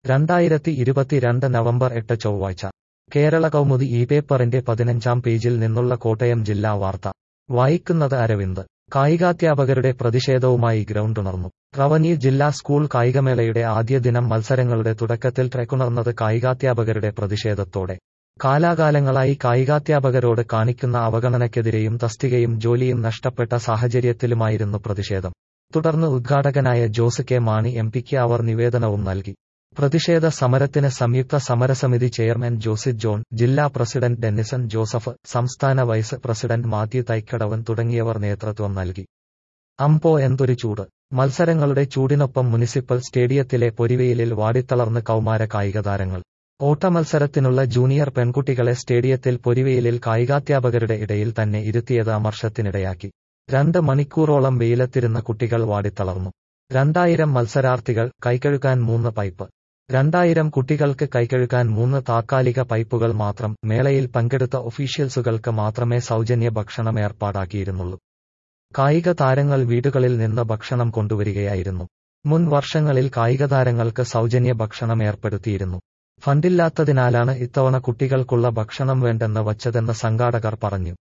രണ്ടായിരത്തി ഇരുപത്തിരണ്ട് നവംബർ എട്ട് ചൊവ്വാഴ്ച കേരള കൗമുദി ഈ പേപ്പറിന്റെ പതിനഞ്ചാം പേജിൽ നിന്നുള്ള കോട്ടയം ജില്ലാ വാർത്ത വായിക്കുന്നത് അരവിന്ദ് കായികാധ്യാപകരുടെ പ്രതിഷേധവുമായി ഗ്രൗണ്ടുണർന്നു റവന്യൂ ജില്ലാ സ്കൂൾ കായികമേളയുടെ ആദ്യ ദിനം മത്സരങ്ങളുടെ തുടക്കത്തിൽ ട്രെക്കുണർന്നത് കായികാധ്യാപകരുടെ പ്രതിഷേധത്തോടെ കാലാകാലങ്ങളായി കായികാധ്യാപകരോട് കാണിക്കുന്ന അവഗണനയ്ക്കെതിരെയും തസ്തികയും ജോലിയും നഷ്ടപ്പെട്ട സാഹചര്യത്തിലുമായിരുന്നു പ്രതിഷേധം തുടർന്ന് ഉദ്ഘാടകനായ ജോസ് കെ മാണി എം പിക്ക് അവർ നിവേദനവും നൽകി പ്രതിഷേധ സമരത്തിന് സംയുക്ത സമരസമിതി ചെയർമാൻ ജോസിത് ജോൺ ജില്ലാ പ്രസിഡന്റ് ഡെന്നിസൺ ജോസഫ് സംസ്ഥാന വൈസ് പ്രസിഡന്റ് മാത്യു തൈക്കടവൻ തുടങ്ങിയവർ നേതൃത്വം നൽകി അമ്പോ എന്തൊരു ചൂട് മത്സരങ്ങളുടെ ചൂടിനൊപ്പം മുനിസിപ്പൽ സ്റ്റേഡിയത്തിലെ പൊരിവെയിലിൽ വാടിത്തളർന്ന് കൗമാര കായിക താരങ്ങൾ ഓട്ടമത്സരത്തിനുള്ള ജൂനിയർ പെൺകുട്ടികളെ സ്റ്റേഡിയത്തിൽ പൊരിവെയിലിൽ കായികാധ്യാപകരുടെ ഇടയിൽ തന്നെ ഇരുത്തിയത് അമർഷത്തിനിടയാക്കി രണ്ട് മണിക്കൂറോളം വെയിലത്തിരുന്ന കുട്ടികൾ വാടിത്തളർന്നു രണ്ടായിരം മത്സരാർത്ഥികൾ കൈകഴുകാൻ മൂന്ന് പൈപ്പ് രണ്ടായിരം കുട്ടികൾക്ക് കൈകഴുകാൻ മൂന്ന് താത്കാലിക പൈപ്പുകൾ മാത്രം മേളയിൽ പങ്കെടുത്ത ഒഫീഷ്യൽസുകൾക്ക് മാത്രമേ സൗജന്യ ഭക്ഷണം ഏർപ്പാടാക്കിയിരുന്നുള്ളൂ കായിക താരങ്ങൾ വീടുകളിൽ നിന്ന് ഭക്ഷണം കൊണ്ടുവരികയായിരുന്നു മുൻ വർഷങ്ങളിൽ കായിക താരങ്ങൾക്ക് സൗജന്യ ഭക്ഷണം ഏർപ്പെടുത്തിയിരുന്നു ഫണ്ടില്ലാത്തതിനാലാണ് ഇത്തവണ കുട്ടികൾക്കുള്ള ഭക്ഷണം വേണ്ടെന്ന് വച്ചതെന്ന് സംഘാടകർ പറഞ്ഞു